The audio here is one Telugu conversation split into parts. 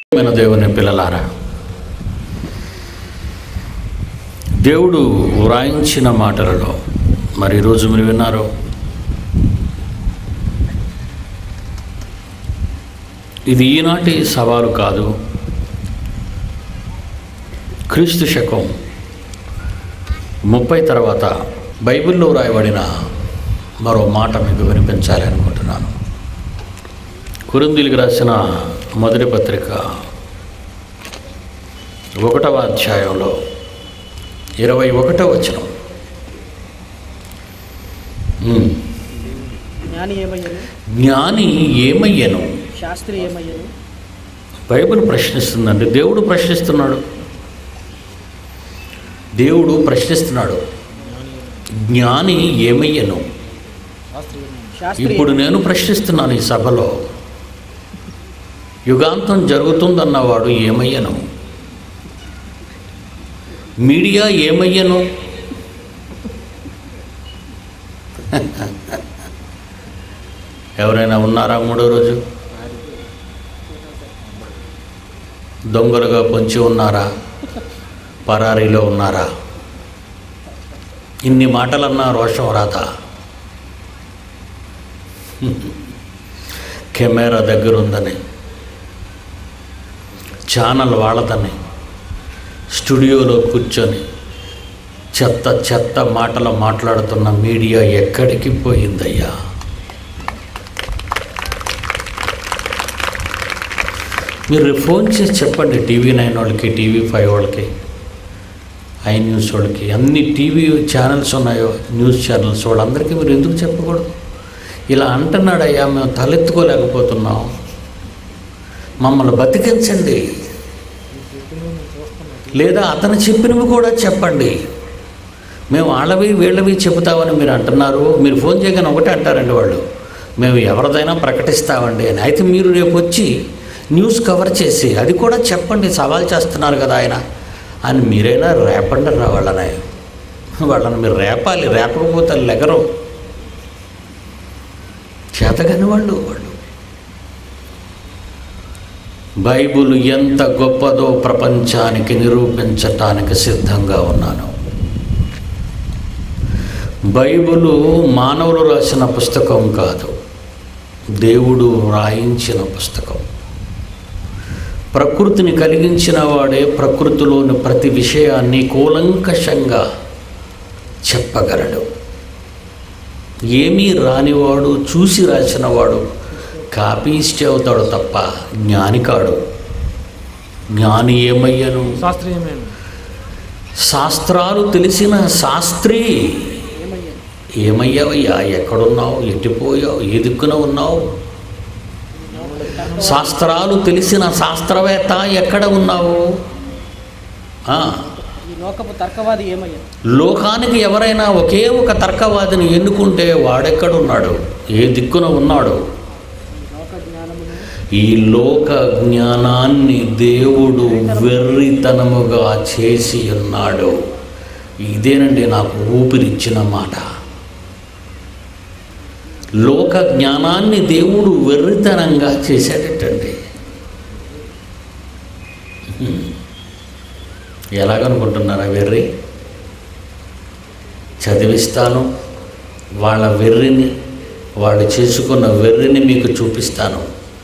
ప్రియమైన దేవుని పిల్లలారా దేవుడు వ్రాయించిన మాటలలో మరి ఈరోజు మీరు విన్నారు ఇది ఈనాటి సవాలు కాదు క్రీస్తు శకం ముప్పై తర్వాత బైబిల్లో వ్రాయబడిన మరో మాట మీకు వినిపించాలి అనుకుంటున్నాను కురుందిలికి రాసిన మొదటి పత్రిక ఒకటవ అధ్యాయంలో ఇరవై ఒకటవ వచనం ఉమ్. జ్ఞాని ఏమయ్యను జ్ఞాని ఏమయ్యను శాస్త్రి ఏమయ్యను బైబిల్ ప్రశ్నిస్తుందండి దేవుడు ప్రశ్నిస్తున్నాడు దేవుడు ప్రశ్నిస్తున్నాడు జ్ఞాని ఏమయ్యను శాస్త్రి ఇప్పుడు నేను ప్రశ్నిస్తున్నాను ఈ సభలో యుగాంతం జరుగుతుందన్నవాడు ఏమయ్యను మీడియా ఏమయ్యను ఎవరైనా ఉన్నారా మూడో రోజు దొంగలుగా పొంచి ఉన్నారా పరారీలో ఉన్నారా ఇన్ని మాటలన్నా రోషం రాదా కెమెరా దగ్గర ఉందని ఛానల్ వాళ్ళదని స్టూడియోలో కూర్చొని చెత్త చెత్త మాటలు మాట్లాడుతున్న మీడియా ఎక్కడికి పోయిందయ్యా మీరు ఫోన్ చేసి చెప్పండి టీవీ నైన్ వాళ్ళకి టీవీ ఫైవ్ వాళ్ళకి ఐ న్యూస్ వాళ్ళకి అన్ని టీవీ ఛానల్స్ ఉన్నాయో న్యూస్ ఛానల్స్ వాళ్ళందరికీ మీరు ఎందుకు చెప్పకూడదు ఇలా అంటున్నాడయ్యా మేము తలెత్తుకోలేకపోతున్నాం మమ్మల్ని బతికించండి లేదా అతను చెప్పినవి కూడా చెప్పండి మేము వాళ్ళవి వీళ్ళవి చెబుతామని మీరు అంటున్నారు మీరు ఫోన్ చేయగానే ఒకటే అంటారండి వాళ్ళు మేము ఎవరిదైనా ప్రకటిస్తామండి అని అయితే మీరు రేపు వచ్చి న్యూస్ కవర్ చేసి అది కూడా చెప్పండి సవాల్ చేస్తున్నారు కదా ఆయన అని మీరైనా రేపండి రా వాళ్ళని వాళ్ళని మీరు రేపాలి రేపకపోతే లెగరు చేతగాని వాళ్ళు వాళ్ళు బైబుల్ ఎంత గొప్పదో ప్రపంచానికి నిరూపించటానికి సిద్ధంగా ఉన్నాను బైబులు మానవులు రాసిన పుస్తకం కాదు దేవుడు వ్రాయించిన పుస్తకం ప్రకృతిని కలిగించిన వాడే ప్రకృతిలోని ప్రతి విషయాన్ని కూలంకషంగా చెప్పగలడు ఏమీ రానివాడు చూసి రాసినవాడు కాపీస్ట్ అవుతాడు తప్ప జ్ఞాని కాడు జ్ఞాని ఏమయ్యను శాస్త్రీయమైన శాస్త్రాలు తెలిసిన శాస్త్రి ఏమయ్యను ఏమయ్యావయ్యా ఎక్కడున్నావు ఎట్టిపోయావు ఏ దిక్కున ఉన్నావు శాస్త్రాలు తెలిసిన శాస్త్రవేత్త ఎక్కడ ఉన్నావు ఆ, ఈ లోకపు తర్కవాది ఏమయ్యను లోకానికి ఎవరైనా ఒకే ఒక తర్కవాదిని ఎన్నుకుంటే వాడెక్కడున్నాడు ఏ దిక్కున ఉన్నాడు లోక జ్ఞానమును ఈ లోక జ్ఞానాన్ని దేవుడు వెర్రితనముగా చేసి ఉన్నాడు ఇదేనండి నాకు ఊపిరిచ్చిన మాట లోక జ్ఞానాన్ని దేవుడు వెర్రితనంగా చేశాడటండి హ్మ్. ఎలాగనుకుంటున్నారా వెర్రి చదివిస్తాను వాళ్ళ వెర్రిని వాళ్ళు చేసుకున్న వెర్రిని మీకు చూపిస్తాను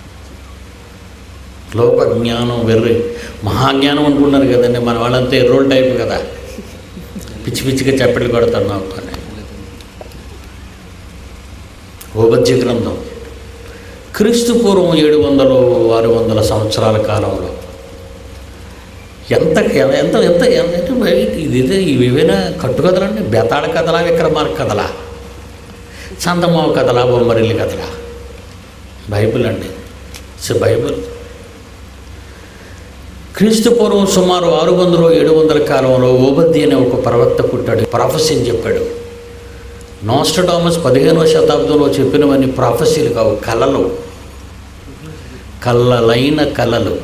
లోక జ్ఞానం వెర్రి మహాజ్ఞానం అనుకున్నారు కదండి మన వాళ్ళంతా ఎర్రోల్ టైప్ కదా పిచ్చి పిచ్చిగా చప్పట్లు కొడుతున్నాం అని ఓబద్య గ్రంథం క్రీస్తు పూర్వం ఏడు వందలు ఆరు వందల సంవత్సరాల కాలంలో ఎంత ఎంత ఎంత ఎంత ఇది ఇదే ఇవేనా కట్టుకథలండి బెతాళ కథలా విక్రమార్క కథలా చందమావ కథలా బొమ్మరిల్లి కథలా బైబిల్ అండి ఇట్స్ బైబిల్ క్రీస్తు పూర్వం సుమారు ఆరు వందలు ఏడు వందల కాలంలో ఓబద్ది అనే ఒక ప్రవక్త పుట్టాడు ప్రాఫెసీ అని చెప్పాడు నాస్టడామస్ పదిహేనవ శతాబ్దంలో చెప్పినవన్నీ ప్రాఫెసీలు కావు కళలు కళ్ళలైన కళలు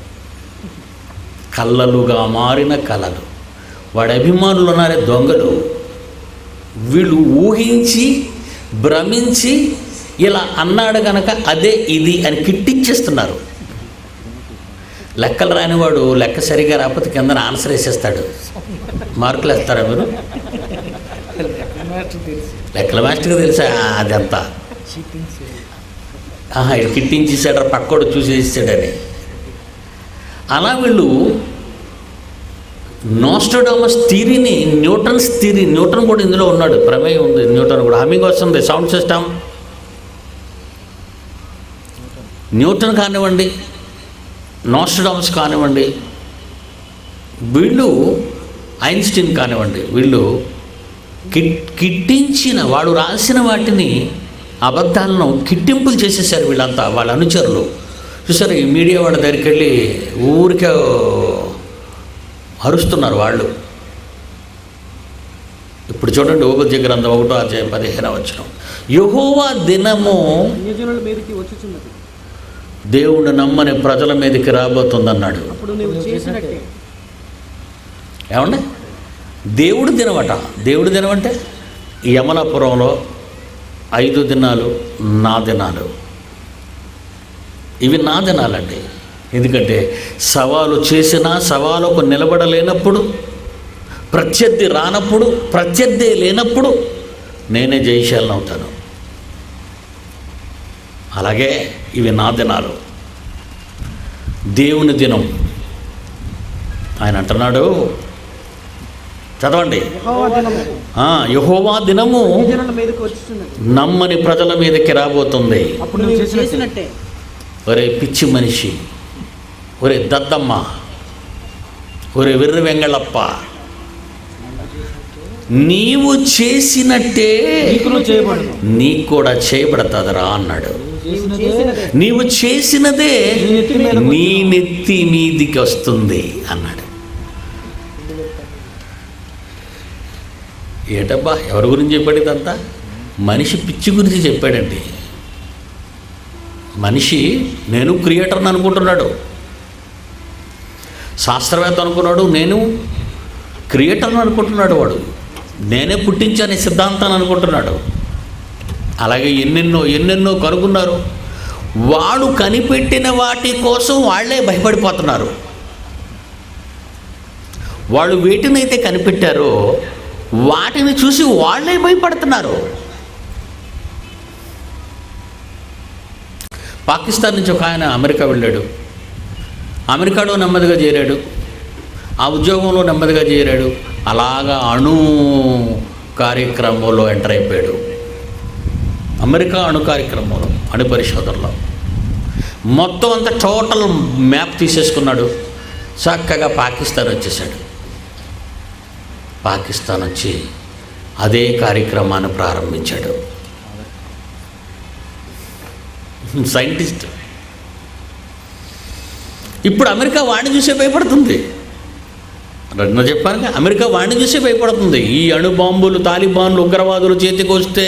కళ్ళలుగా మారిన కళలు వాడి అభిమానులు ఉన్నారే దొంగలు వీళ్ళు ఊహించి భ్రమించి ఇలా అన్నాడు గనక అదే ఇది అని కిట్టిచ్చేస్తున్నారు లెక్కలు రానివాడు లెక్క సరిగా రాకపోతే కింద ఆన్సర్ వేసేస్తాడు మార్కులు వేస్తారా మీరు మాస్టర్ తెలుసు లెక్కల మాస్టర్కి తెలుసా అదంతా చీటింగ్స్ ఆహా ఇది కిట్టించేసాడు పక్కోడు చూసేసాడని అలా వీళ్ళు నోస్టోడామస్ థీరీని న్యూటన్స్ థీరీ న్యూటన్ కూడా ఇందులో ఉన్నాడు ప్రమేయం ఉంది న్యూటన్ కూడా హమింగ్ వస్తుంది సౌండ్ సిస్టమ్ న్యూటన్ కానివ్వండి నోస్టోడామస్ కానివ్వండి వీళ్ళు ఐన్స్టీన్ కానివ్వండి వీళ్ళు కిట్ కిట్టించిన వాడు రాసిన వాటిని అబద్ధాలను కిట్టింపులు చేసేసారు వీళ్ళంతా వాళ్ళ అనుచరులు చూసారు ఈ మీడియా వాళ్ళ దగ్గరికి వెళ్ళి ఊరికే అరుస్తున్నారు వాళ్ళు ఇప్పుడు చూడండి ఉపద్య గ్రంథం ఒకటో అధ్యాయం పదిహేను వచ్చిన యహోవా దినము అన్యజనుల మీదకి వచ్చుచున్నది దేవుడు నమ్మని ప్రజల మీదకి రాబోతుందన్నాడు అప్పుడు నువ్వు చేసినట్టే ఏమండి దేవుడు దినమట దేవుడు దినం అంటే యమలాపురంలో ఐదు దినాలు నా దినాలు ఇవి నా దినాలండి ఎందుకంటే సవాలు చేసినా సవాలుకు నిలబడలేనప్పుడు ప్రత్యర్థి రానప్పుడు ప్రత్యర్థి లేనప్పుడు నేనే జయశాలను అవుతాను అలాగే ఇవి నా దినాలు దేవుని దినం ఆయన అంటున్నాడు చదవండి యెహోవా దినము ఆ, యెహోవా దినము అన్యజనుల మీదకి వచ్చుచున్నది నమ్మని ప్రజల మీదకి రాబోతుంది అప్పుడు నువ్వు చేసినట్టే ఒరే పిచ్చి మనిషి ఒరే దద్దమ్మ ఒరే వెర్రి వెంగళప్ప నీవు చేసినట్టే నీకును చేయబడును నీకు కూడా చేయబడతాదరా అన్నాడు నీవు చేసినదే నీవు చేసినదే నీ నెత్తి మీదకు నీ నెత్తి మీదికి వస్తుంది అన్నాడు ఏటబ్బా ఎవరి గురించి చెప్పాడు ఇదంతా మనిషి పిచ్చి గురించి చెప్పాడండి మనిషి నేను క్రియేటర్ని అనుకుంటున్నాడు శాస్త్రవేత్త అనుకున్నాడు నేను క్రియేటర్ని అనుకుంటున్నాడు వాడు నేనే పుట్టించానే సిద్ధాంతాన్ని అనుకుంటున్నాడు అలాగే ఎన్నెన్నో ఎన్నెన్నో కనుగొన్నారు వాడు కనిపెట్టిన వాటి కోసం వాళ్ళే భయపడిపోతున్నారు వాళ్ళు వేటినైతే కనిపెట్టారో వాటిని చూసి వాళ్ళే భయపడుతున్నారు పాకిస్తాన్ నుంచి ఒక ఆయన అమెరికా వెళ్ళాడు అమెరికాలో నెమ్మదిగా చేరాడు ఆ ఉద్యోగంలో నెమ్మదిగా చేరాడు అలాగా అణు కార్యక్రమంలో ఎంటర్ అయిపోయాడు అమెరికా అణు కార్యక్రమంలో అణు పరిశోధనలో మొత్తం అంతా టోటల్ మ్యాప్ తీసేసుకున్నాడు చక్కగా పాకిస్తాన్ వచ్చేసాడు పాకిస్తాన్ వచ్చి అదే కార్యక్రమాన్ని ప్రారంభించాడు సైంటిస్ట్ ఇప్పుడు అమెరికా వాడిని చూసే భయపడుతుంది రెండు చెప్పాను అమెరికా వాడిని చూసే భయపడుతుంది ఈ అణు బాంబులు తాలిబాన్లు ఉగ్రవాదులు చేతికి వస్తే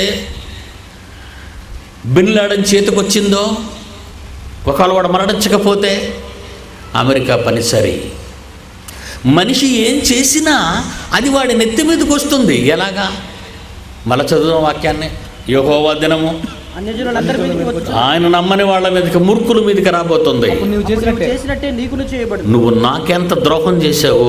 బిన్ లాడన్ చేతికి వచ్చిందో ఒకవేళ వాడు మరణించకపోతే అమెరికా పని సరి మనిషి ఏం చేసినా అది వాడి నెత్తి మీదకి వస్తుంది ఎలాగా మళ్ళా చదువుదాం వాక్యాన్ని యోగోవా దినము అన్యజనులందరి మీదకి వచ్చు ఆయన నమ్మని వాళ్ళ మీదకి మూర్ఖుల మీదకి రాబోతుంది అప్పుడు నువ్వు చేసినట్టే చేసినట్టే నీకును చేయబడును నువ్వు నాకెంత ద్రోహం చేసావో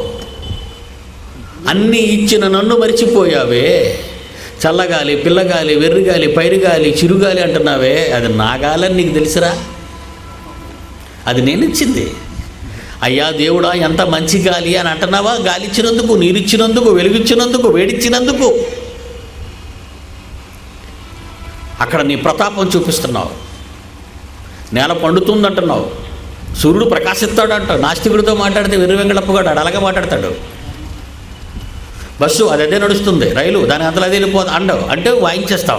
అన్నీ ఇచ్చిన నన్ను మరిచిపోయావే చల్లగాలి పిల్లగాలి వెర్రిగాలి పైరుగాలి చిరుగాలి అంటున్నావే అది నా గాలని నీకు తెలుసురా అది నేను ఇచ్చింది అయ్యా దేవుడా ఎంత మంచి గాలి అని అంటున్నావా గాలి ఇచ్చినందుకు నీరిచ్చినందుకు వెలుగిచ్చినందుకు వేడిచ్చినందుకు అక్కడ నీ ప్రతాపం చూపిస్తున్నావు నేల పండుతుందంటున్నావు సూర్యుడు ప్రకాశిస్తాడంట నాస్తికుడితో మాట్లాడితే వెర్రి వెంగళప్పగాడు ఆడు అలాగే మాట్లాడతాడు బస్సు అది అదే నడుస్తుంది రైలు దాని అంతలో అదే వెళ్ళిపోదు అండవు అంటే వాయించేస్తాం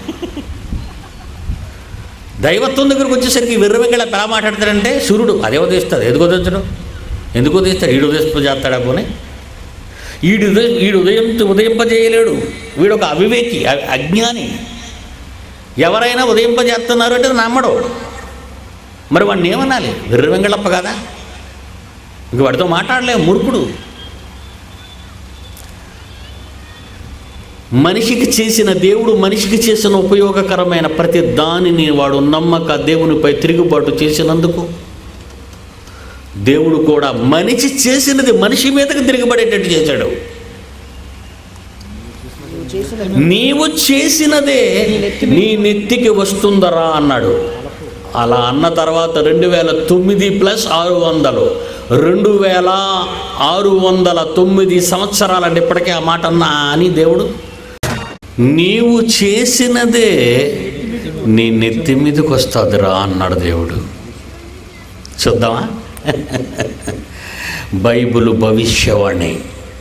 దైవత్వం దగ్గరకు వచ్చేసరికి వెర్రి వెంగళప్ప ఎలా మాట్లాడతాడంటే సూర్యుడు అదే ఉదయిస్తాడు ఎందుకు ఉదయించడు ఎందుకు ఉదయిస్తాడు ఈడు ఉదయింప చేస్తాడా పోనీ ఈడు ఉదయం ఈడు ఉదయం ఉదయింపజేయలేడు వీడు ఒక అవివేకి అ- అజ్ఞాని ఎవరైనా ఉదయింపజేస్తున్నారు అంటే నమ్మడు మరి వాడిని ఏమనాలి వెర్రి వెంగళప్ప కదా ఇంక వాడితో మాట్లాడలే మూర్ఖుడు మనిషికి చేసిన దేవుడు మనిషికి చేసిన ఉపయోగకరమైన ప్రతి దానిని వాడు నమ్మక దేవునిపై తిరుగుబాటు చేసినందుకు దేవుడు కూడా మనిషి చేసినది మనిషి మీదకి తిరగబడేటట్టు చేశాడు నువ్వు చేసినది నీవు చేసినదే నీ నెత్తికి వస్తుందరా అన్నాడు అలా అన్న తర్వాత రెండు వేల తొమ్మిది ప్లస్ ఆరు వందలు రెండు వేల ఆరు వందల తొమ్మిది సంవత్సరాలంటే ఇప్పటికే ఆ మాట అన్నా అని దేవుడు నీవు చేసినదే నీ నెత్తి మీదకి వస్తుందిరా అన్నాడు దేవుడు చూద్దామా బైబిల్ భవిష్యవాణి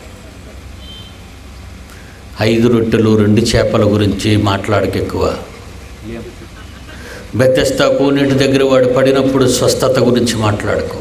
ఐదు రొట్టెలు రెండు చేపల గురించి మాట్లాడక ఎక్కువ బెత్తెస్తా కోనేటి దగ్గర వాడు పడినప్పుడు స్వస్థత గురించి మాట్లాడుకో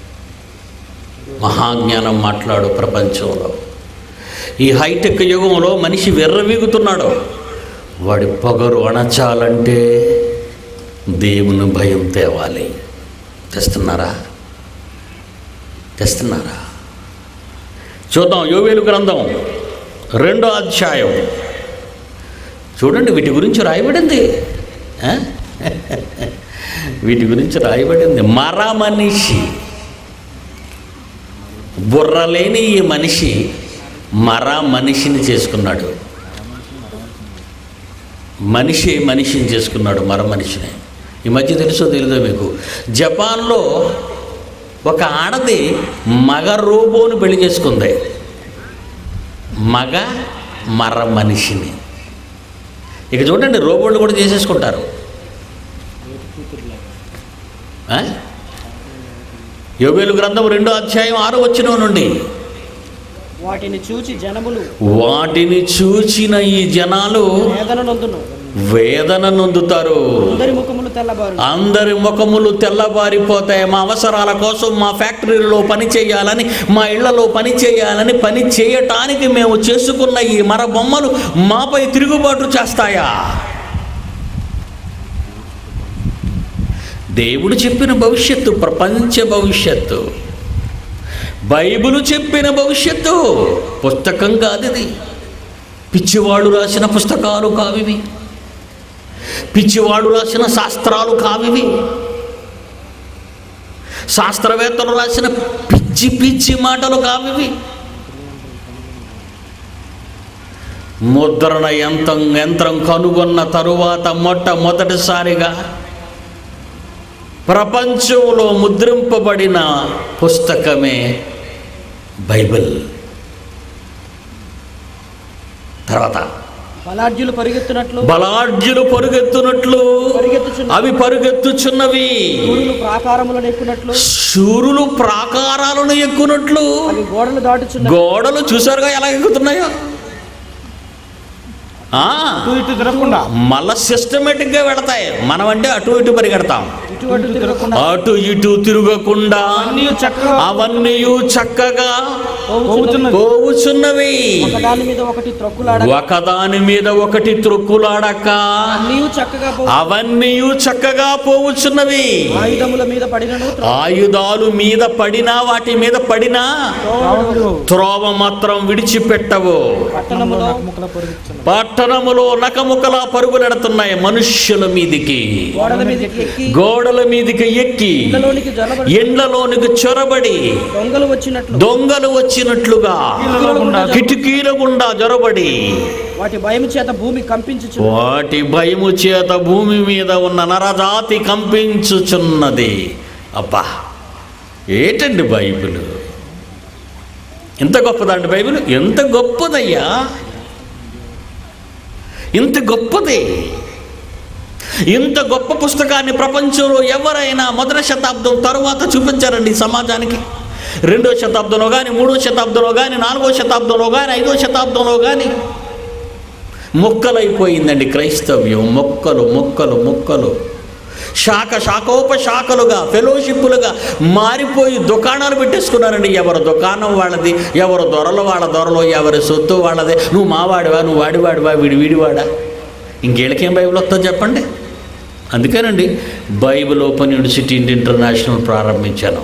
మహాజ్ఞానం మాట్లాడు ప్రపంచంలో ఈ హైటెక్ యుగంలో మనిషి వెర్రవీగుతున్నాడు వాడి పొగరు అణచాలంటే దేవుని భయం తేవాలి తెస్తున్నారా తెస్తున్నారా చూద్దాం యోవేలు గ్రంథం రెండో అధ్యాయం చూడండి వీటి గురించి రాయబడింది ఆ? వీటి గురించి రాయబడింది మర మనిషి బుర్రలేని ఈ మనిషి మర మనిషిని చేసుకున్నాడు మనిషి మనిషిని చేసుకున్నాడు మర మనిషిని ఈ మధ్య తెలుసో తెలీదో మీకు జపాన్లో ఒక ఆడది మగ రోబోను పెళ్లి చేసుకుంది మగ మర మనిషిని ఇక చూడండి రోబోట్లు కూడా చేసేసుకుంటారు ఆ? యోగేలు గ్రంథం రెండో అధ్యాయం ఆరో వచ్చిన నుండి వాటిని చూచి జనములు వాటిని చూచిన ఈ జనాలు వేదన నొందును వేదన నొందుతారు అందరి ముఖములు తెల్లబారు అందరి ముఖములు తెల్లబారిపోతాయి మా అవసరాల కోసం మా ఫ్యాక్టరీలో పని చేయాలని మా ఇళ్లలో పని చేయాలని పని చేయటానికి మేము చేసుకున్న ఈ మర బొమ్మలు మాపై తిరుగుబాటు చేస్తాయా దేవుడు చెప్పిన భవిష్యత్తు ప్రపంచ భవిష్యత్తు బైబిలు చెప్పిన భవిష్యత్తు పుస్తకం కాదిది పిచ్చివాళ్ళు రాసిన పుస్తకాలు కావివి పిచ్చివాడు రాసిన శాస్త్రాలు కావివి శాస్త్రవేత్తలు రాసిన పిచ్చి పిచ్చి మాటలు కావివి ముద్రణ యంత్రం యంత్రం కనుగొన్న తరువాత మొట్టమొదటిసారిగా ప్రపంచంలో ముద్రింపబడిన పుస్తకమే బైబిల్ తర్వాత బలాఢ్యులు పరిగెత్తునట్లు బలాఢ్యులు పరుగెత్తునట్లు పరిగెత్తుచున్న అవి పరుగెత్తుచున్నవి సూర్యులు ప్రాకారములను ఎక్కునట్లు శూరులు ప్రాకారాలను ఎక్కునట్లు అవి గోడలు దాటుచున్న గోడలు చూసారుగా ఎలా ఎక్కుతున్నాయో ఆ, అటు ఇటు తిరగకుండా మళ్ళా సిస్టమేటిక్ గా వెళతాయి మనం అంటే అటు ఇటు పరిగెడతాం ఇటు అటు తిరగకుండా అటు ఇటు తిరగకుండా అన్నీ చక్కగా అవన్నీ చక్కగా పోవుచున్నవి. పోవుచున్నవి ఒకదాని మీద ఒకటి త్రొక్కులాడ ఒకదాని మీద ఒకటి త్రొక్కులాడక అన్నీ చక్కగా పోవు అవన్నీ చక్కగా పోవుచున్నవి ఆయుధముల మీద పడినను ఆయుధాలు మీద పడినా వాటి మీద పడినా త్రోవడు త్రోవ మాత్రం విడిచిపెట్టవు పట్టణములో పట్టణములో నకముకలా పరుగులెడుతున్నాయి మనుష్యుల మీదికి గోడల మీదకి ఎక్కి గోడల మీదికి ఎక్కి ఇళ్ళలోనికి జలబడి ఎండ్లలోనికి చొరబడి దొంగలు వచ్చినట్లు దొంగలు వచ్చినట్లుగా కిటికీల గుండా జొరబడి వాటి భయం చేత భూమి కంపించుచు వాటి భయము చేత భూమి మీద ఉన్న నరజాతి కంపించుచున్నది అబ్బా ఏటండి బైబిల్ ఎంత గొప్పదండి బైబిల్ ఎంత గొప్పదయ్యా ఇంత గొప్పది ఇంత గొప్ప పుస్తకాన్ని ప్రపంచంలో ఎవరైనా మొదటి శతాబ్దం తరువాత చూపించారండి ఈ సమాజానికి రెండో శతాబ్దంలో కానీ మూడో శతాబ్దంలో కానీ నాలుగో శతాబ్దంలో కానీ ఐదో శతాబ్దంలో కానీ మొక్కలైపోయిందండి క్రైస్తవ్యం మొక్కలు మొక్కలు మొక్కలు శాఖ శాఖోపశాఖలుగా ఫెలోషిప్పులుగా మారిపోయి దుకాణాలు పెట్టేసుకున్నారండి ఎవరి దుకాణం వాళ్ళది ఎవరు దొరలు వాళ్ళ దొరలో ఎవరి సొత్తు వాళ్ళదే నువ్వు మావాడివా నువ్వు వాడివాడివా వీడి వీడివాడా ఇంకేళ్ళకేం బైబిల్ వస్తుందో చెప్పండి అందుకేనండి బైబిల్ ఓపెన్ యూనివర్సిటీ ఇంటర్నేషనల్ ప్రారంభించాను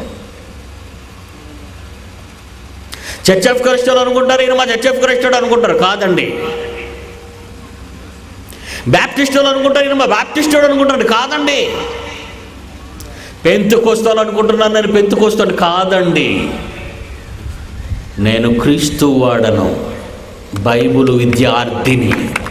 చర్చ్ ఆఫ్ క్రైస్తవులు అనుకుంటారు ఈయన మా చర్చ్ ఆఫ్ క్రైస్తవుడు అనుకుంటారు కాదండి బ్యాప్టిస్టులు అనుకుంటారు ఈయన మా బ్యాప్టిస్టుడు అనుకుంటారు కాదండి పెంతుకొస్తాను అనుకుంటున్నాను నేను పెంతుకొస్తాను కాదండి నేను క్రీస్తు వాడను బైబుల్ విద్యార్థిని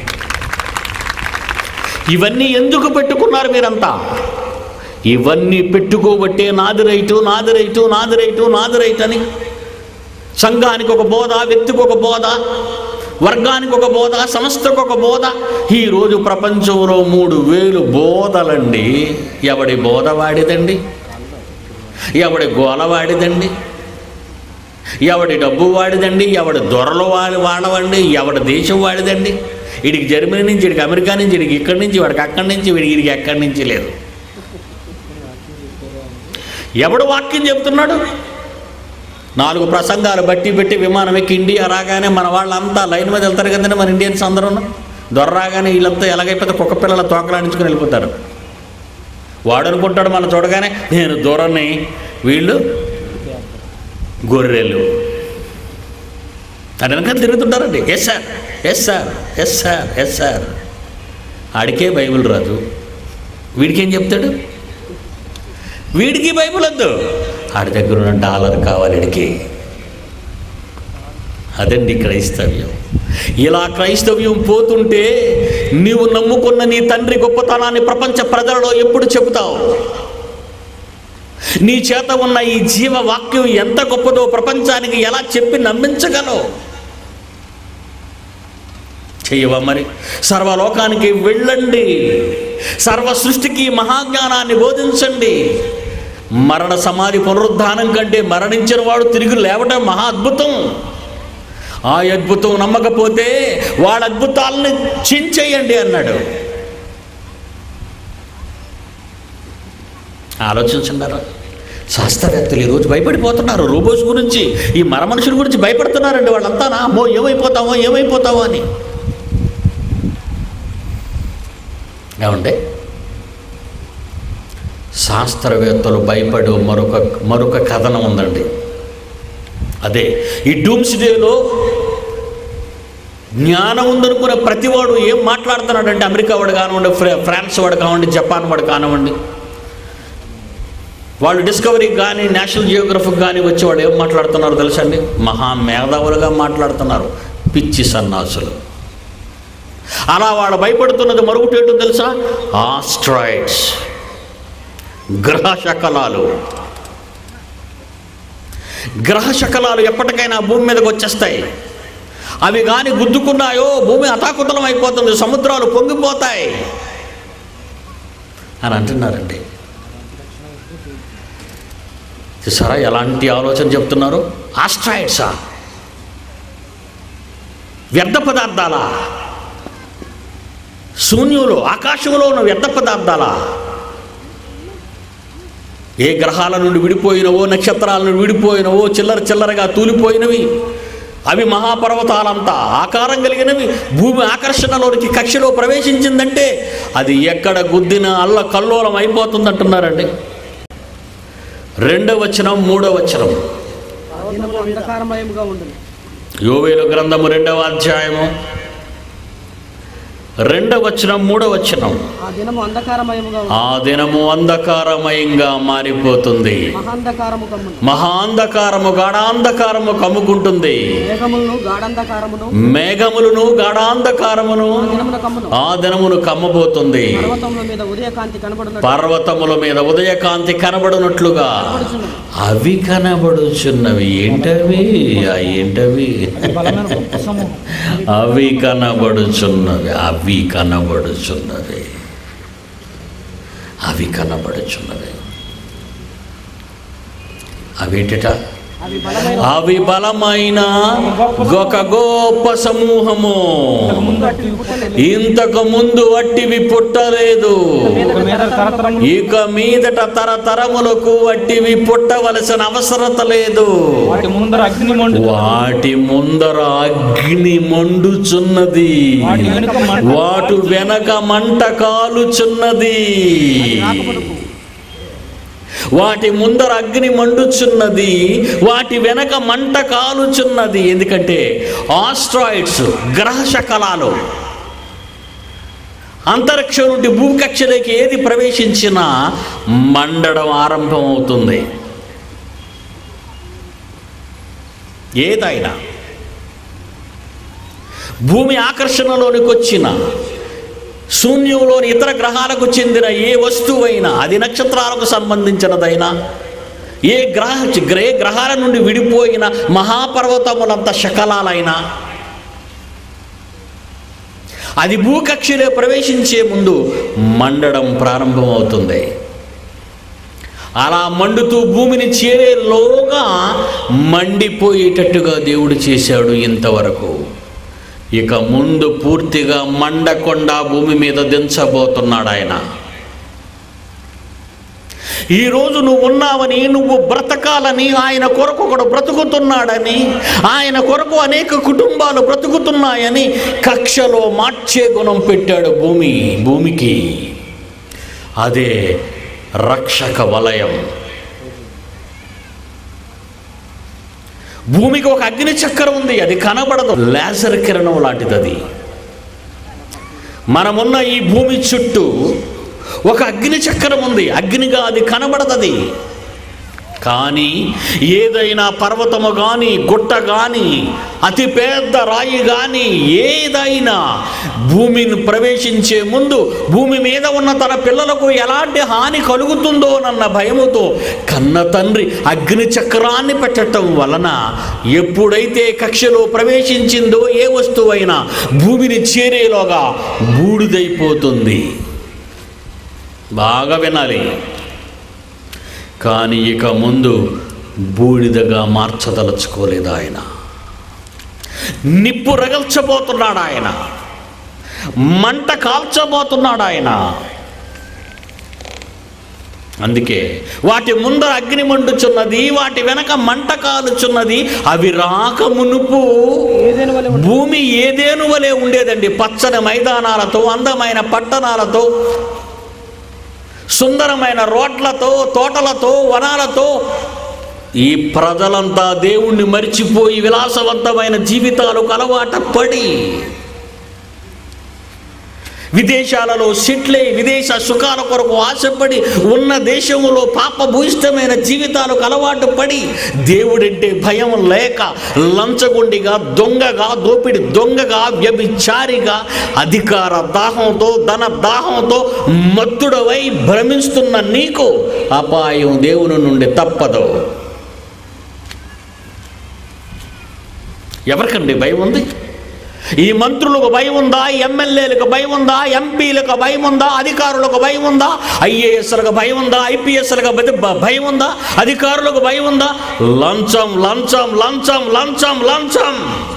ఇవన్నీ ఎందుకు పెట్టుకున్నారు మీరంతా ఇవన్నీ పెట్టుకోబట్టే నాది రైటు నాది రైటు నాది రైటు నాది రైట్ అని సంఘానికి ఒక బోధ వ్యక్తికి ఒక బోధ వర్గానికి ఒక బోధ సంస్థకు ఒక బోధ ఈరోజు ప్రపంచంలో మూడు వేలు బోధలండి ఎవడి బోధ వాడిదండి ఎవడి గోల వాడిదండి ఎవడి డబ్బు వాడిదండి ఎవడి దొరలు వాడి వాడవండి ఎవడి దేశం వాడిదండి వీడికి జర్మనీ నుంచి వీడికి అమెరికా నుంచి వీడికి ఇక్కడి నుంచి వాడికి అక్కడి నుంచి వీడికి వీడికి ఎక్కడి నుంచి లేదు ఎవడు వాక్యం చెబుతున్నాడు నాలుగు ప్రసంగాలు బట్టి పెట్టి విమానం ఎక్కి ఇండియా రాగానే మన వాళ్ళంతా లైన్ మీద వెళ్తారు కదండి మన ఇండియన్స్ అందరూ దొర రాగానే వీళ్ళంతా ఎలాగైపోతే కుక్క పిల్లల తోకలాడించుకుని వెళ్ళిపోతారు వాడు అనుకుంటాడు మనం చూడగానే నేను దూరని వీళ్ళు గొర్రెలు అది వెనకాల తిరుగుతుంటారండి yes sir yes sir yes sir yes sir ఆడికే బైబిల్ రాదు వీడికేం చెప్తాడు వీడికి బైబిల్ వద్దు ఆడి దగ్గర ఉన్న డాలర్ కావాలి వీడికి అదండి క్రైస్తవ్యం ఇలా క్రైస్తవ్యం పోతుంటే నీవు నమ్ముకున్న నీ తండ్రి గొప్పతనాన్ని ప్రపంచ ప్రజలలో ఎప్పుడు చెబుతావు నీ చేత ఉన్న ఈ జీవ వాక్యం ఎంత గొప్పదో ప్రపంచానికి ఎలా చెప్పి నమ్మించగలవు చెయ్యవా మరి సర్వలోకానికి వెళ్ళండి సర్వ సృష్టికి మహాజ్ఞానాన్ని బోధించండి మరణ సమాధి పునరుద్ధానం కంటే మరణించిన వాడు తిరిగి లేవటం మహా అద్భుతం ఆ అద్భుతం నమ్మకపోతే వాళ్ళ అద్భుతాలని చించేయండి అన్నాడు ఆలోచించున్నారా శాస్త్రవేత్తలు ఈరోజు భయపడిపోతున్నారు రోబోస్ గురించి ఈ మర మనుషుల గురించి భయపడుతున్నారండి వాళ్ళంతా అమ్మో ఏమైపోతామో ఏమైపోతామో అని ఏమండి శాస్త్రవేత్తలు భయపడు మరొక మరొక కథనం ఉందండి అదే ఈ డూమ్స్ డేలో జ్ఞానం ఉందనుకునే ప్రతివాడు ఏం మాట్లాడుతున్నాడంటే అమెరికా వాడు కానివ్వండి ఫ్రా- ఫ్రాన్స్ వాడు కానివ్వండి జపాన్ వాడు కానివ్వండి వాళ్ళు డిస్కవరీకి కానీ నేషనల్ జియోగ్రఫీకి కానీ వచ్చేవాడు ఏం మాట్లాడుతున్నారు తెలుసండి మహా మేధావులుగా మాట్లాడుతున్నారు పిచ్చి సన్నాసులు అలా వాళ్ళు భయపడుతున్నది మరొకటి ఏంటో తెలుసా ఆస్ట్రాయిడ్స్ గ్రహ శకలాలు గ్రహ శకలాలు ఎప్పటికైనా భూమి మీదకి వచ్చేస్తాయి అవి కానీ గుద్దుకున్నాయో భూమి అతాకుతలం అయిపోతుంది సముద్రాలు పొంగిపోతాయి అని అంటున్నారండి చూసారా ఎలాంటి ఆలోచన చెప్తున్నారు ఆస్ట్రాయిడ్సా వ్యర్థ పదార్థాలా శూన్యంలో ఆకాశంలో ఉన్న వ్యర్థ పదార్థాలా ఏ గ్రహాల నుండి విడిపోయినవో నక్షత్రాల నుండి విడిపోయినవో చిల్లర చిల్లరగా తూలిపోయినవి అవి మహాపర్వతాలంతా ఆకారం కలిగినవి భూమి ఆకర్షణలోనికి కక్షలో ప్రవేశించిందంటే అది ఎక్కడ గుద్దిన అల్ల కల్లోలం అయిపోతుందంటున్నారండి రెండవ వచనం మూడవ వచనం ఆ దినము అంధకారమయముగా ఉండును యోవేలు గ్రంథము రెండవ అధ్యాయము రెండవ వచనం మూడవ వచనం ఆ దినము అంధకారమయముగా ఉండును ఆ దినము అంధకారమయంగా మారిపోతుంది మహాంధకారము కమ్మును మహాంధకారము గాఢాంధకారము కమ్ముకుంటుంది మేఘములను గాఢంధకారమును మేఘములను గాఢాంధకారమును ఆ దినమున కమ్మును ఆ దినమును కమ్మబోతుంది పర్వతముల మీద ఉదయకాంతి కనబడినట్టు పర్వతముల మీద ఉదయకాంతి కనబడునట్లుగా కనబడుచున్నది. అవి కనబడుచున్నవి ఏంటవి ఆ ఏంటవి బలమైన గొప్ప సమూహం అవి కనబడుచున్నవి అవి కనబడుచున్నవి అవి కనబడుచున్నవి అవేంటిట అవి బలమైన అవి బలమైన ఒక గొప్ప సమూహము ముందు అట్టి పుట్టలేదు. ఇంతకు ముందు వట్టివి పుట్టలేదు ఒక మీద తరతరములు ఇక మీదట తరతరములకు వట్టివి పుట్టవలసిన అవసరత లేదు వాటి ముందర అగ్ని మండు వాటి ముందర అగ్ని మండుచున్నది వాటి వెనుక మంట వాటి వెనక మంట కాలుచున్నది రాకమునకు వాటి ముందర అగ్ని మండుచున్నది వాటి వెనక మంట కాలుచున్నది ఎందుకంటే ఆస్ట్రాయిడ్స్ గ్రహ శకలాలు అంతరిక్షం నుండి భూకక్షలోకి ఏది ప్రవేశించినా మండడం ఆరంభమవుతుంది ఏదైనా భూమి ఆకర్షణలోనికి వచ్చిన శూన్యంలోని ఇతర గ్రహాలకు చెందిన ఏ వస్తువైనా అది నక్షత్రాలకు సంబంధించినదైనా ఏ గ్రహ ఏ గ్రహాల నుండి విడిపోయిన మహాపర్వతములంత శకలాలైనా అది భూకక్షిలో ప్రవేశించే ముందు మండడం ప్రారంభమవుతుంది అలా మండుతూ భూమిని చేరేలోగా మండిపోయేటట్టుగా దేవుడు చేశాడు ఇంతవరకు ఇక ముందు పూర్తిగా మండకుండా భూమి మీద దించబోతున్నాడు ఆయన ఈరోజు నువ్వు ఉన్నావని నువ్వు బ్రతకాలని ఆయన కొరకు ఒకడు బ్రతుకుతున్నాడని ఆయన కొరకు అనేక కుటుంబాలు బ్రతుకుతున్నాయని కక్షలో మార్చే గుణం పెట్టాడు భూమి భూమికి అదే రక్షక వలయం భూమికి ఒక అగ్ని చక్రం ఉంది అది కనబడదు లేజర్ కిరణం లాంటిది అది మనమున్న ఈ భూమి చుట్టూ ఒక అగ్ని చక్రం ఉంది అగ్నిగా అది కనబడదది కానీ ఏదైనా పర్వతము కానీ గుట్ట కానీ అతి పెద్ద రాయి కానీ ఏదైనా భూమిని ప్రవేశించే ముందు భూమి మీద ఉన్న తన పిల్లలకు ఎలాంటి హాని కలుగుతుందోనన్న భయముతో కన్న తండ్రి అగ్ని చక్రాన్ని పెట్టడం వలన ఎప్పుడైతే కక్షలో ప్రవేశించిందో ఏ వస్తువైనా భూమిని చేరేలోగా బూడిదైపోతుంది బాగా వినాలి కానీ ఇక ముందు బూడిదగా మార్చదలుచుకోలేదు ఆయన నిప్పు రగల్చబోతున్నాడు ఆయన మంట కాల్చబోతున్నాడు ఆయన అందుకే వాటి ముందర అగ్ని మండుచున్నది వాటి వెనక మంట కాలుచున్నది అవి రాక మునుపు ఏదైనా వలె ఉండు. భూమి ఏదేను వలె ఉండేదండి పచ్చని మైదానాలతో అందమైన పట్టణాలతో సుందరమైన రోడ్లతో తోటలతో వనాలతో ఈ ప్రజలంతా దేవుణ్ణి మరిచిపోయి విలాసవంతమైన జీవితాలకు అలవాట పడి విదేశాలలో సెట్లై విదేశ సుఖాల కొరకు ఆశపడి ఉన్న దేశంలో పాపభూయిష్టమైన జీవితాలకు అలవాటు పడి దేవుడంటే భయం లేక లంచగొండిగా దొంగగా దోపిడి దొంగగా వ్యభిచారిగా అధికార దాహంతో ధన దాహంతో మత్తుడవై భ్రమిస్తున్న నీకు అపాయం దేవుని నుండి తప్పదు ఎవరికండి భయం ఉంది ఈ మంత్రులకు భయం ఉందా ఎమ్మెల్యేలకు భయం ఉందా ఎంపీలకు భయం ఉందా అధికారులకు భయం ఉందా ఐఏఎస్లకు భయం ఉందా ఐపీఎస్లకు భయం ఉందా అధికారులకు భయం ఉందా లంచం లంచం లంచం లంచం లంచం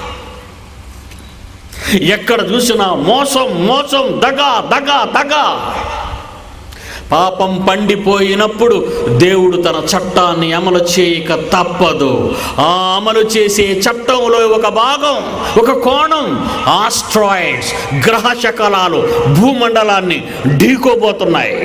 ఎక్కడ చూసినా మోసం మోసం దగా దగా దగా పాపం పండిపోయినప్పుడు దేవుడు తన చట్టాన్ని అమలు చేయక తప్పదు ఆ అమలు చేసే చట్టంలో ఒక భాగం ఒక కోణం ఆస్ట్రాయిడ్స్ గ్రహ శకలాలు భూమండలాన్ని ఢీకోబోతున్నాయి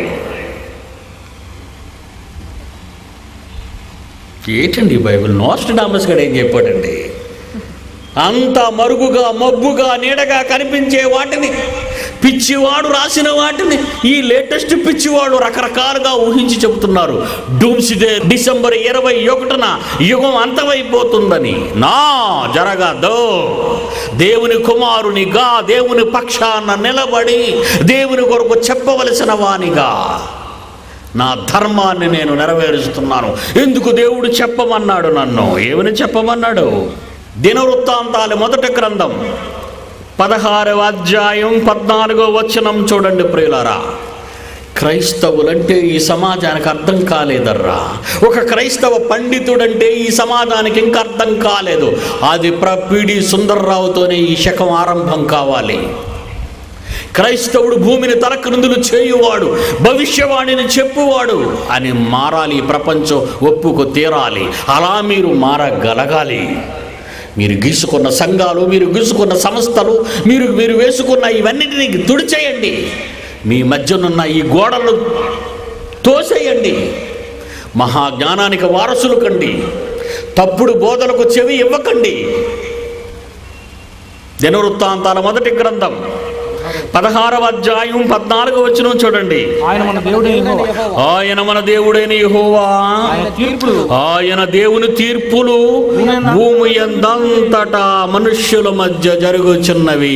ఏంటండి ఈ బైబిల్ నోస్టడామస్ గడు ఏం చెప్పాడండి అంత మరుగుగా మబ్బుగా నీడగా కనిపించే వాటిని పిచ్చివాడు రాసిన వాటిని ఈ లేటెస్ట్ పిచ్చివాడు రకరకాలుగా ఊహించి చెబుతున్నారు డూమ్స్డే డిసెంబర్ ఇరవై ఒకటిన యుగం అంతమైపోతుందని నా జరగదు దేవుని కుమారునిగా దేవుని పక్షాన నిలబడి దేవుని కొరకు చెప్పవలసిన వానిగా నా ధర్మాన్ని నేను నెరవేరుస్తున్నాను ఎందుకు దేవుడు చెప్పమన్నాడు నన్ను ఏమని చెప్పమన్నాడు దినవృత్తాంతాలు మొదటి గ్రంథం పదహారవ అధ్యాయం పద్నాలుగో వచనం చూడండి ప్రియులారా క్రైస్తవులంటే ఈ సమాజానికి అర్థం కాలేదర్రా ఒక క్రైస్తవ పండితుడంటే ఈ సమాజానికి ఇంకా అర్థం కాలేదు అది ప్రపిడి సుందర్రావుతోనే ఈ శకం ఆరంభం కావాలి క్రైస్తవుడు భూమిని తలక్రిందులు చేయువాడు భవిష్యవాణిని చెప్పువాడు అని మారాలి ఈ ప్రపంచం ఒప్పుకు తీరాలి అలా మీరు మారగలగాలి మీరు గీసుకున్న సంఘాలు మీరు గీసుకున్న సంస్థలు మీరు మీరు వేసుకున్న ఇవన్నిటిని తుడిచేయండి మీ మధ్యనున్న ఈ గోడలు తోసేయండి మహాజ్ఞానానికి వారసులు కండి తప్పుడు బోధలకు చెవి ఇవ్వకండి దినవృత్తాంతాల మొదటి గ్రంథం పదహారవ అధ్యాయం పద్నాలుగో వచ్చిన చూడండి ఆయన మన దేవుడే యెహోవా. ఆయన మన దేవుడైన యెహోవా ఆయన తీర్పులు ఆయన దేవుని తీర్పులు భూమి ఎందంతటా మనుష్యుల మధ్య జరుగుచున్నవి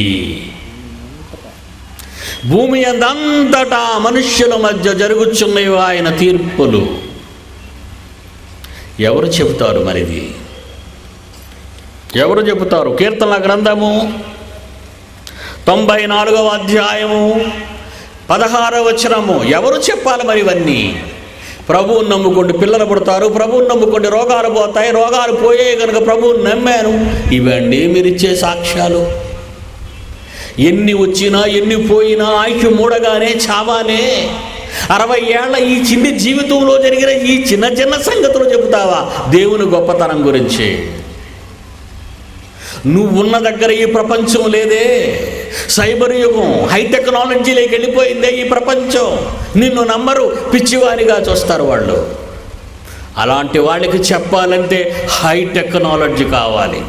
భూమి ఎందంతటా మనుష్యుల మధ్య జరుగుచున్నవి ఆయన తీర్పులు ఎవరు చెబుతారు మరిది ఎవరు చెబుతారు కీర్తన గ్రంథము తొంభై నాలుగవ అధ్యాయము పదహారవ వచనము ఎవరు చెప్పాలి మరి ఇవన్నీ ప్రభువుని నమ్ముకుంటే పిల్లలు పుడతారు ప్రభువుని నమ్ముకుంటే రోగాలు పోతాయి రోగాలు పోయే కనుక ప్రభువుని నమ్మాను ఇవండి మీరు ఇచ్చే సాక్ష్యాలు ఎన్ని వచ్చినా ఎన్ని పోయినా ఆయుష్ మూడగానే చావానే అరవై ఏళ్ల ఈ చిన్ని జీవితంలో జరిగిన ఈ చిన్న చిన్న సంగతులు చెబుతావా దేవుని గొప్పతనం గురించి నువ్వు ఉన్న దగ్గర ఈ ప్రపంచం లేదే సైబర్ యుగం హై టెక్నాలజీలోకి వెళ్ళిపోయిందే ఈ ప్రపంచం నిన్ను నమ్మరు పిచ్చివారిగా చూస్తారు వాళ్ళు అలాంటి వాళ్ళకి చెప్పాలంటే హై టెక్నాలజీ కావాలి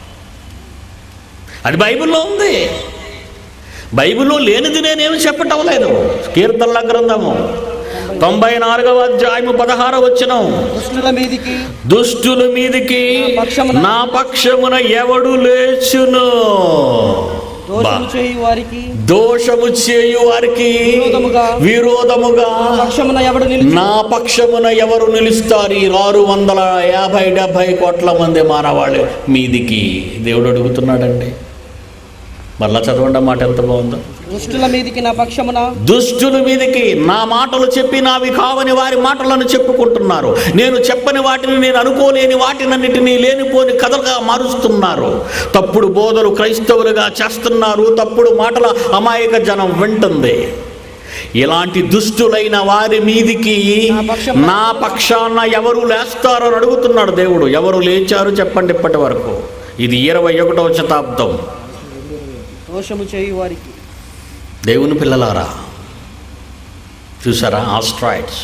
అది బైబిల్లో ఉంది బైబిల్లో లేనిది నేనేమి చెప్పటం లేదు కీర్తనల గ్రంథము తొంభై నాలుగవ అధ్యాయము పదహార వచ్చినం దుష్టుల మీదికి దుష్టుల మీదికి నా పక్షమున- నా పక్షమున ఎవడు లేచును బా. దోషము చేయు వారికి దోషము చేయు వారికి విరోధముగా విరోధముగా పక్షమున ఎవడు నిలిచి నా పక్షమున ఎవరు నిలుస్తారు ఈ ఆరు వందల యాభై డెబ్భై కోట్ల మంది మానవాళ్ళు మీదికి దేవుడు అడుగుతున్నాడండి మళ్ళా చదవండి ఆ మాట ఎంత బాగుందో దుష్టుల మీదికి నా పక్షమున దుష్టుల మీదకి నా మాటలు చెప్పి నావి కావని వారి మాటలను చెప్పుకుంటున్నారు నేను చెప్పని వాటిని నేను అనుకోలేని వాటినన్నిటినీ లేనిపోని కథలుగా మారుస్తున్నారు తప్పుడు బోధలు క్రైస్తవులుగా చేస్తున్నారు తప్పుడు మాటల అమాయక జనం వింటుంది ఇలాంటి దుష్టులైన వారి మీదికి నా పక్షమున- నా పక్షాన ఎవరు లేస్తారో అని అడుగుతున్నాడు దేవుడు ఎవరు లేచారు చెప్పండి ఇప్పటి వరకు ఇది ఇరవై ఒకటవ శతాబ్దం దోషము చేయు వారికి దేవుని పిల్లలారా చూసారా ఆస్ట్రాయిడ్స్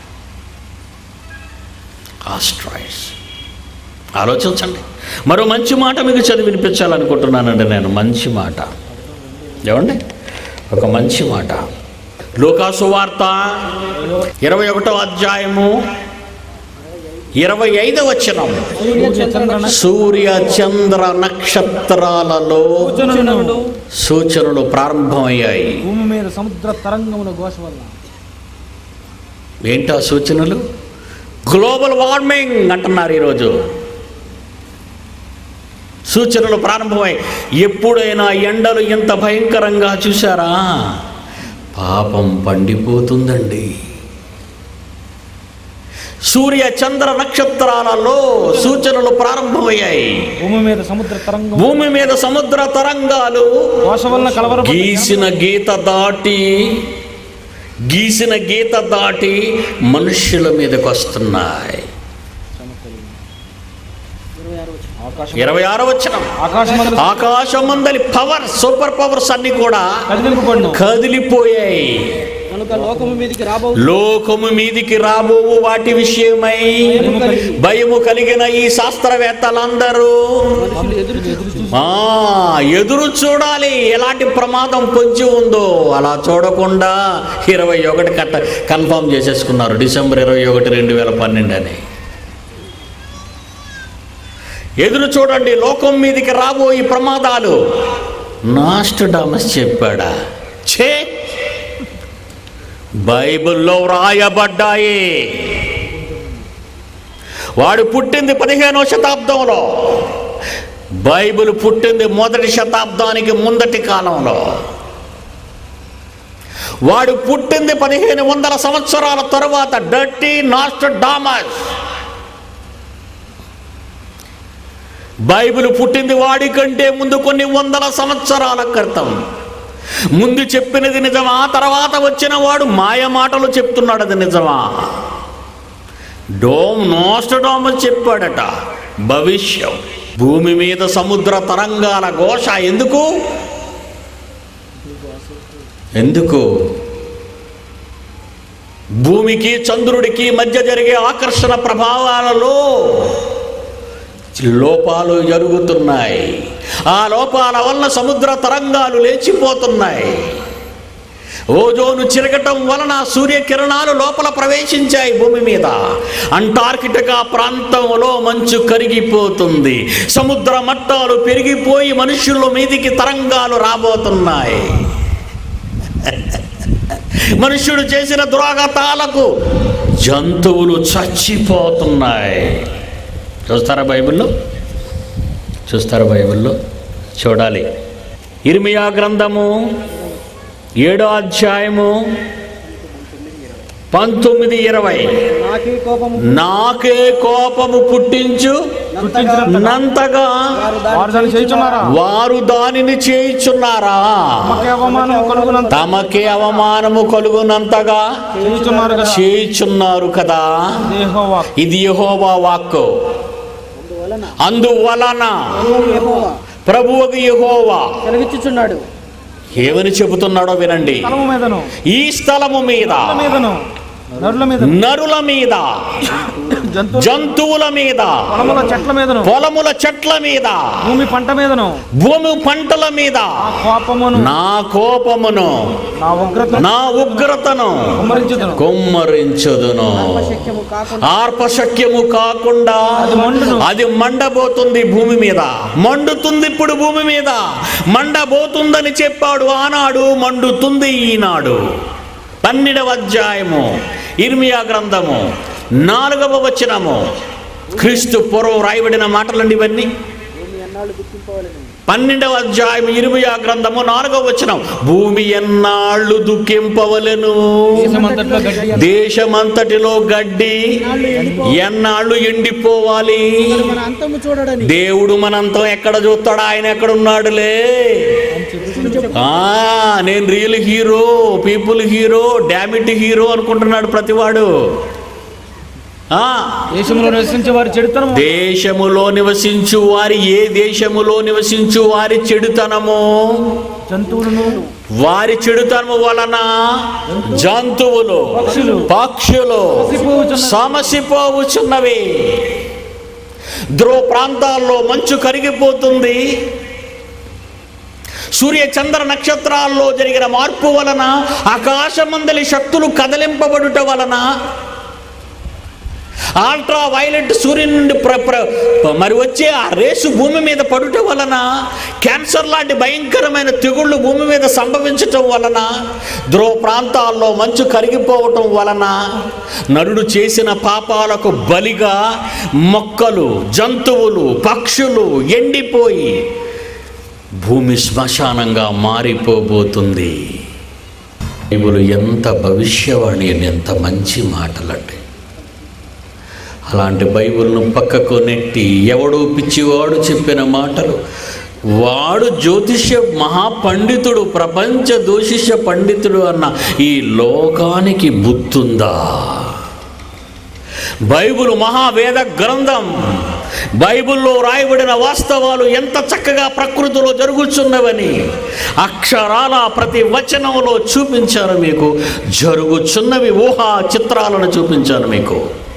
ఆస్ట్రాయిడ్స్ ఆలోచించండి మరో మంచి మాట మీకు చదివి వినిపించాలనుకుంటున్నానండి నేను మంచి మాట ఏమండి ఒక మంచి మాట లోకాసు వార్త ఇరవై ఒకటో అధ్యాయము ఇరవై ఐదవ వచనం సూర్య చంద్ర సూర్య చంద్ర నక్షత్రాలలో నక్షత్రములు సూచనలు ప్రారంభమయ్యాయి భూమి మీద సముద్ర తరంగముల ఘోష వల్ల ఏంటా సూచనలు గ్లోబల్ వార్మింగ్ అంటున్నారు ఈరోజు సూచనలు ప్రారంభమై ఎప్పుడైనా ఎండలు ఎంత భయంకరంగా చూసారా పాపం పండిపోతుందండి సూర్య చంద్ర నక్షత్రాలలో సూచనలు ప్రారంభమయ్యాయి భూమి మీద సముద్ర తరంగం భూమి మీద సముద్ర తరంగాలు ఘోష వలన కలవర గీసిన గీత దాటి గీసిన గీత దాటి మనుష్యుల మీదకి వస్తున్నాయి ఆకాశం ఇరవై ఆరో వచ్చిన ఆకాశం ఆకాశమందలి పవర్ సూపర్ పవర్స్ అన్ని కూడా కదిలింపబడిన కదిలిపోయాయి కనుక లోకము మీదికి రాబో లోకము మీదికి రాబోవు వాటి విషయమై భయము కలిగిన ఈ శాస్త్రవేత్తలందరూ మనుషులు ఎదురు చూసి ఆ, ఎదురు చూడాలి ఎలాంటి ప్రమాదం పొంచి ఉందో అలా చూడకుండా ఇరవై ఒకటి కట్ట కన్ఫామ్ చేసేసుకున్నారు డిసెంబర్ ఇరవై ఒకటి రెండు వేల పన్నెండు అని ఎదురు చూడండి లోకం మీదకి రాబోయి ప్రమాదాలు నాస్టడామస్ చెప్పాడా ఛే బైబిల్లో వ్రాయబడ్డాయి వాడు పుట్టింది పదిహేనో శతాబ్దంలో బైబిల్ పుట్టింది మొదటి శతాబ్దానికి ముందటి కాలంలో వాడు పుట్టింది పదిహేను వందల సంవత్సరాల తరువాత డర్టీ నాస్ట్ డామస్ బైబిల్ పుట్టింది వాడి కంటే ముందు కొన్ని వందల సంవత్సరాల క్రితం ముందు చెప్పినది నిజమా తర్వాత వచ్చిన వాడు మాయ మాటలు చెప్తున్నాడు అది నిజమా డోమ్ నోస్టడోమస్ చెప్పాడట భవిష్యం భూమి మీద సముద్ర తరంగాల ఘోష ఎందుకు ఎందుకు భూమికి చంద్రుడికి మధ్య జరిగే ఆకర్షణ ప్రభావాలలో లోపాలు జరుగుతున్నాయి ఆ లోపాల వలన సముద్ర తరంగాలు లేచిపోతున్నాయి ఓజోను చిరగటం వలన సూర్యకిరణాలు లోపల ప్రవేశించాయి భూమి మీద అంటార్కిటికా ప్రాంతంలో మంచు కరిగిపోతుంది సముద్ర మట్టాలు పెరిగిపోయి మనుషుల మీదికి తరంగాలు రాబోతున్నాయి మనుష్యుడు చేసిన దురాగతాలకు జంతువులు చచ్చిపోతున్నాయి చూస్తారా బైబిల్లో చూస్తారా బైబిల్లో చూడాలి ఇర్మియా గ్రంథము ఏడో అధ్యాయము పంతొమ్మిది ఇరవై నాకే కోపము నాకే కోపము పుట్టించు నంతగా నంతగా వారు దాన్ని వారు దాన్ని చేయుచున్నారా వారు దానిని చేయుచున్నారా తమకే అవమానం కలుగునంత తమకే అవమానము కలుగునంతగా చేయుచున్నారు కదా చేయుచున్నారు కదా యెహోవా ఇది యెహోవా వాక్కు అందువలన అందువలన ప్రభువు యెహోవా ప్రభువుకు యెహోవా సెలవిచ్చుచున్నాడు ఏమని చెబుతున్నాడో వినండి స్థలము మీదను ఈ స్థలము మీద నరుల మీదను నరుల మీద నరుల మీద జంతు జంతువుల మీద పొలముల చెట్ల మీదను పొలముల చెట్ల మీద భూమి పంట మీదను భూమి పంటల మీద ఆ కోపమును నా కోపమును నా ఉగ్రత నా ఉగ్రతను కుమ్మరించుదును కుమ్మరించుదును శక్యము కాకుండా ఆర్పశక్యము కాకుండా అది మండును. అది మండబోతుంది భూమి మీద మండుతుంది ఇప్పుడు భూమి మీద మండబోతుందని చెప్పాడు ఆనాడు మండుతుంది ఈనాడు పన్నెండవ అధ్యాయము ఇర్మియా గ్రంథము నాలుగవ వచనము క్రీస్తు పూర్వం రాయబడిన మాటలండి ఇవన్నీ భూమి ఎన్నాళ్ళు దుఃఖింపవలను పన్నెండవ అధ్యాయం ఇర్మియా గ్రంథము నాలుగవ వచనం భూమి ఎన్నాళ్ళు దుఃఖింపవలెను దేశమంతట్లో గడ్డి దేశమంతటిలో గడ్డి ఎన్నాళ్ళు ఎండిపోవాలి మన అంతము చూడడని దేవుడు మనంతం ఎక్కడ చూస్తాడు ఆయన ఎక్కడ ఉన్నాడులే ఆ నేను real hero people hero dammit hero అనుకుంటున్నాడు ప్రతివాడు ఆ దేశంలో నివసించే వారి చెడుతనము దేశములో నివసించు వారి ఏ దేశములో నివసించు వారి చెడుతనము జంతువులను వారి చెడుతనము వలన జంతువులు పక్షులు పక్షులు సమసిపోవుచున్నవి. సమసిపోవుచున్నవి ధ్రువ ప్రాంతాల్లో మంచు కరిగిపోతుంది సూర్య చంద్ర నక్షత్రాల్లో జరిగిన మార్పు వలన ఆకాశమందలి శక్తులు కదలింపబడుట వలన అల్ట్రా వైలెట్ సూర్యుని నుండి ప్ర ప్ర- మరి వచ్చే ఆ రేసు భూమి మీద పడుట వలన క్యాన్సర్ లాంటి భయంకరమైన తెగుళ్ళు భూమి మీద సంభవించటం వలన ధ్రువ ప్రాంతాల్లో మంచు కరిగిపోవటం వలన నరుడు చేసిన పాపాలకు బలిగా మొక్కలు జంతువులు పక్షులు ఎండిపోయి భూమి శ్మశానంగా మారిపోబోతుంది బైబిల్ ఎంత భవిష్యవాణి అని ఎంత మంచి మాటలండి అలాంటి బైబిల్ను పక్కకు నెట్టి ఎవడో పిచ్చివాడు చెప్పిన మాటలు వాడు జ్యోతిష్య మహాపండితుడు ప్రపంచ జ్యోతిష్య పండితుడు అన్న ఈ లోకానికి బుద్ధుందా బైబిల్ మహావేద గ్రంథం బైబిల్లో రాయబడిన వాస్తవాలు ఎంత చక్కగా ప్రకృతిలో జరుగుచున్నవని అక్షరాల ప్రతి వచనంలో చూపించాను మీకు జరుగుచున్నవి ఊహా చిత్రాలను చూపించాను మీకు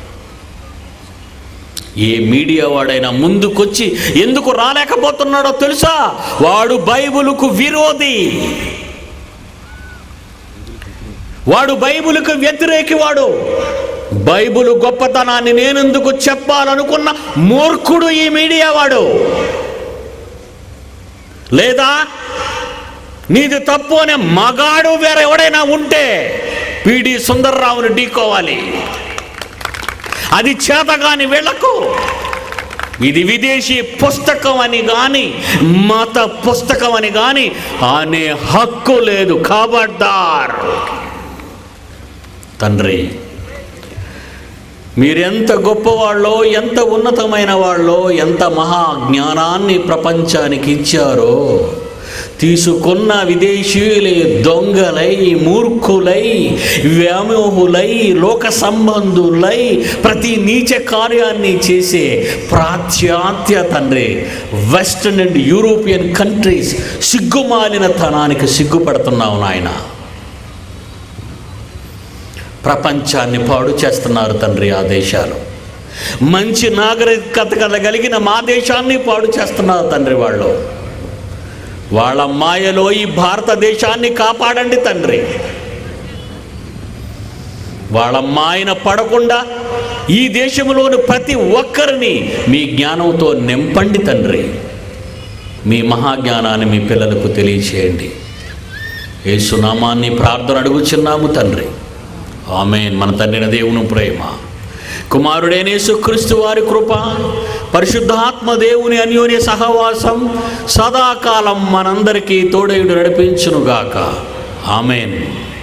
ఏ మీడియా వాడైనా ముందుకొచ్చి ఎందుకు రాలేకపోతున్నాడో తెలుసా వాడు బైబిలుకు విరోధి వాడు బైబిలుకు వ్యతిరేకి వాడు బైబిల్ గొప్పతనాన్ని నేనెందుకు చెప్పాలనుకున్న మూర్ఖుడు ఈ మీడియా వాడు లేదా నీది తప్పు అనే మగాడు వేరే ఎవడైనా ఉంటే పిడి సుందర్రావుని ఢీకోవాలి అది చేతగాని వీళ్లకు ఇది విదేశీ పుస్తకం అని కానీ మత పుస్తకం అని కానీ అనే హక్కు లేదు కాబడ్డార్ తండ్రి మీరెంత గొప్పవాళ్ళో ఎంత ఉన్నతమైన వాళ్ళో ఎంత మహా జ్ఞానాన్ని ప్రపంచానికి ఇచ్చారో తీసుకున్న విదేశీయులే దొంగలై మూర్ఖులై వ్యామోహులై లోక సంబంధులై ప్రతి నీచ కార్యాన్ని చేసే ప్రాచ్యాత్య తండ్రి వెస్టర్న్ అండ్ యూరోపియన్ కంట్రీస్ సిగ్గుమాలిన తనానికి సిగ్గుపడుతున్నావు నాయన ప్రపంచాన్ని పాడు చేస్తున్నారు తండ్రి ఆ దేశాలు మంచి నాగరికత కలిగిన మా దేశాన్ని పాడు చేస్తున్నారు తండ్రి వాళ్ళు వాళ్ళ మాయలో ఈ భారతదేశాన్ని కాపాడండి తండ్రి వాళ్ళ మాయన పడకుండా ఈ దేశంలోని ప్రతి ఒక్కరిని మీ జ్ఞానంతో నింపండి తండ్రి మీ మహాజ్ఞానాన్ని మీ పిల్లలకు తెలియచేయండి ఏసునామాన్ని ప్రార్థన అడుగుచున్నాము తండ్రి ఆమెన్ మన తండ్రిన దేవుని ప్రేమ కుమారుడైన యేసుక్రీస్తు వారి కృప పరిశుద్ధాత్మ దేవుని అన్యోన్య సహవాసం సదాకాలం మనందరికీ తోడయుడు నడిపించునుగాక ఆమెన్